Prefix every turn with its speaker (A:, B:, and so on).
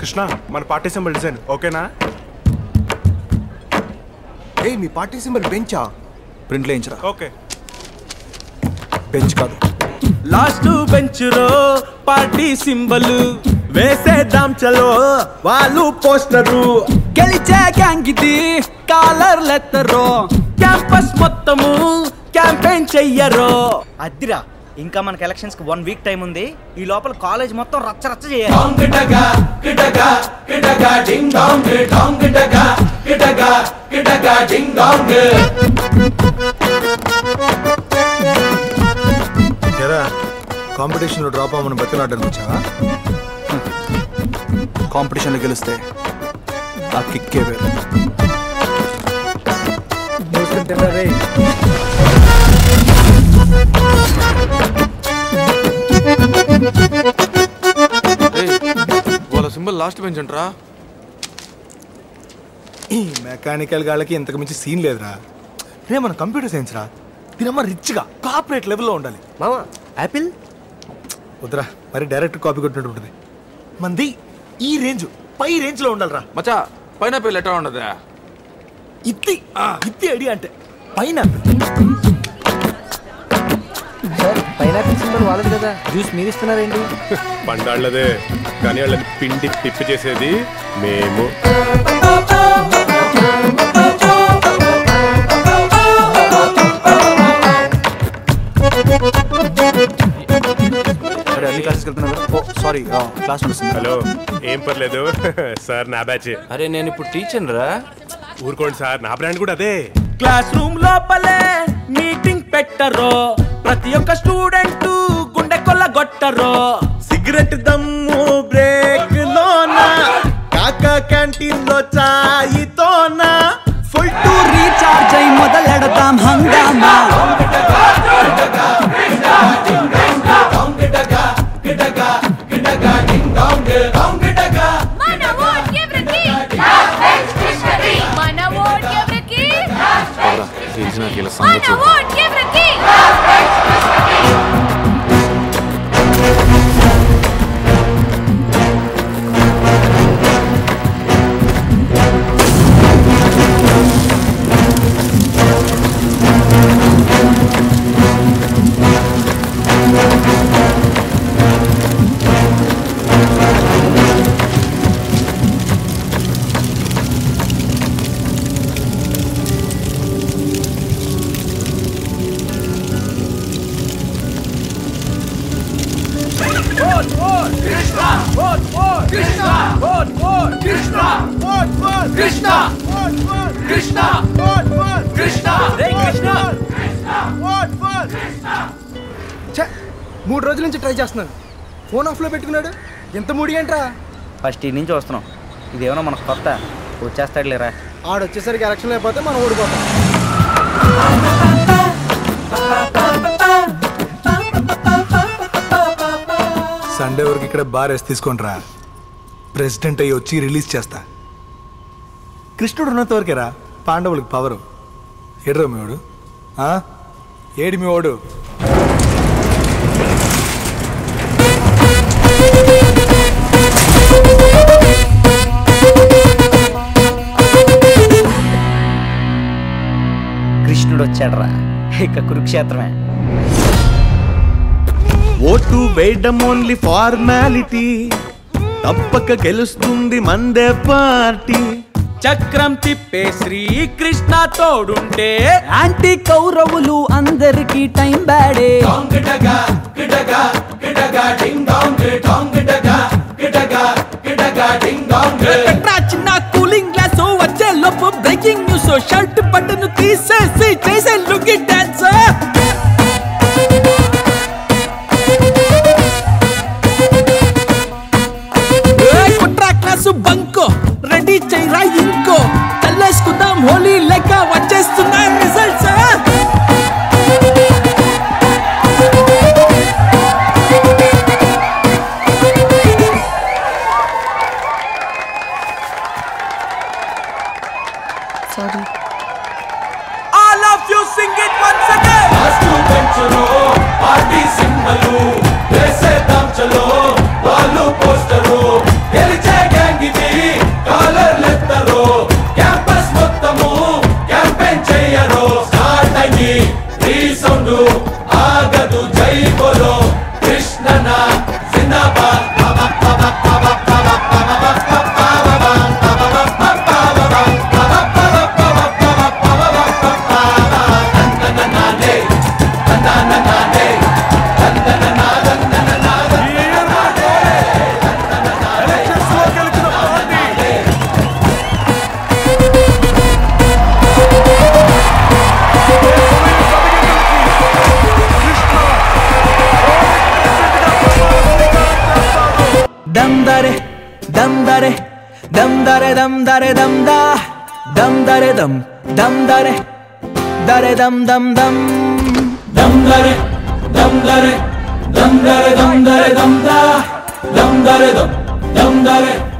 A: కృష్ణ మన party symbol design ఓకేనా
B: ఏ మీ party symbol బెంచా
C: ప్రింట్లో వేయించరా
A: ఓకే
C: బెంచ్ కాదు
D: last bench row party symbol వేసేద్దాం చలో వాళ్ళు పోస్టరు గెలిచే గ్యాంగ్ ఇది కాలర్ లెత్తరు క్యాంపస్ మొత్తము క్యాంపెయిన్ చెయ్యరు
E: అద్దిరా ఇంకా మనకి ఎలక్షన్స్ కి వన్ వీక్ టైం ఉంది ఈ లోపల కాలేజ్ మొత్తం రచ్చ రచ్చ చేయాలి
C: ఎరా కాంపిటీషన్లో డ్రాప్ అవ్వమని బతిలాడడానికి వచ్చావా కాంపిటీషన్లో గెలిస్తే ఆ కిక్కే వేరు
F: వాళ్ళ సింబల్ లాస్ట్ బెంచ్ అంటరా
C: ఈ మెకానికల్ గాళ్ళకి ఇంతకు మించి సీన్ లేదురా రే మన కంప్యూటర్ సైన్స్ రా దీనమ్మ రిచ్గా కార్పొరేట్ లెవెల్లో ఉండాలి
B: మామా యాపిల్
C: వద్దురా మరి డైరెక్ట్ కాపీ కొట్టినట్టు ఉంటుంది మంది ఈ రేంజ్ పై రేంజ్ లో ఉండాలిరా
F: మచ్చా పైనాపిల్ ఎట్లా ఉండదా
C: ఇత్తి ఇత్తి ఐడియా అంటే పైన
B: సార్ పైనాపిల్ సింబల్ వాళ్ళది కదా జ్యూస్ మీరు ఇస్తున్నారేంటి
A: పండాళ్ళదే కానీ వాళ్ళని పిండి తిప్పి చేసేది మేము
C: సరే అన్ని క్లాసెస్కి వెళ్తున్నా ఓ సారీ క్లాస్ నడుస్తుంది
A: హలో ఏం పర్లేదు సార్ నా బ్యాచ్
F: అరే నేను ఇప్పుడు టీచర్ రా
A: ఊరుకోండి సార్ నా బ్రాండ్ కూడా అదే
D: క్లాస్ రూమ్ లోపలే మీటింగ్ పెట్టరు ప్రతి ఒక్క స్టూడెంట్ గుండె కొల్లగొట్టరు సిగరెట్ దమ్ము బ్రేక్ లోన కాకా క్యాంటీన్ లో చాయ్ తోన ఫుల్ టు రీఛార్జ్ అయి మొదలెడతాం హంగామా
G: మన ఓట్ ఎవరికి మన ఓట్ ఎవరికి
F: తెలిసిన వీళ్ళ
G: మన
F: సంగతి
G: ఓట్ ఎవరికి
B: ఛే, మూడు రోజుల నుంచి ట్రై చేస్తున్నాను ఫోన్ ఆఫ్లో పెట్టుకున్నాడు ఎంత మూడి ఏంట్రా
E: ఫస్ట్ ఈ నుంచి వస్తున్నాం ఇదేమన్నా మనకు కొత్త వచ్చేస్తాడు లేరా
B: ఆడు వచ్చేసరికి ఎలక్షన్ అయిపోతే మనం ఓడిపోతాం
C: సండే వరకు ఇక్కడ బార్ వేసి తీసుకొని రా ప్రెసిడెంట్ అయ్యి వచ్చి రిలీజ్ చేస్తా కృష్ణుడు ఉన్నంత వరకేరా పాండవులకు పవరు ఏడ్రా మీ వాడు ఆ? ఏడి మీ వాడు
E: కృష్ణుడు వచ్చాడరా ఇక కురుక్షేత్రమే
D: ఓటు వేయడం ఓన్లీ ఫార్మాలిటీ తప్పక గెలుస్తుంది మందే పార్టీ చక్రం తిప్పే శ్రీకృష్ణ తోడుంటే
H: యాంటీ కౌరవులు అందరికి టైం బ్యాడే పెట్రా చిన్న కూలింగ్ గ్లాస్ వచ్చే లోపు బ్రేకింగ్ న్యూస్ షర్ట్ బట్టను తీసేసి చేసే లుకి డాన్స్ కుట్రా క్లాసు బంకో రెడీ చేయరా ఇంకో తల్లేసుకుందాం హోలీ లెక్క వచ్చేస్తున్నాయి results
D: all of you sing it once again
I: వేసేద్దాం చలో వాళ్ళు పోస్టరు గెలిచే గ్యాంగ్
H: దరే దమ్ దరే దమ్ దరే దమ్ దరే దమ్ దా దమ్ దరే దమ్ దమ్ దరే దరే దమ్ దమ్ దమ్ దమ్ దరే దమ్ దరే దమ్ దరే దమ్ దరే దమ్ దా దమ్ దరే దమ్ దమ్ దరే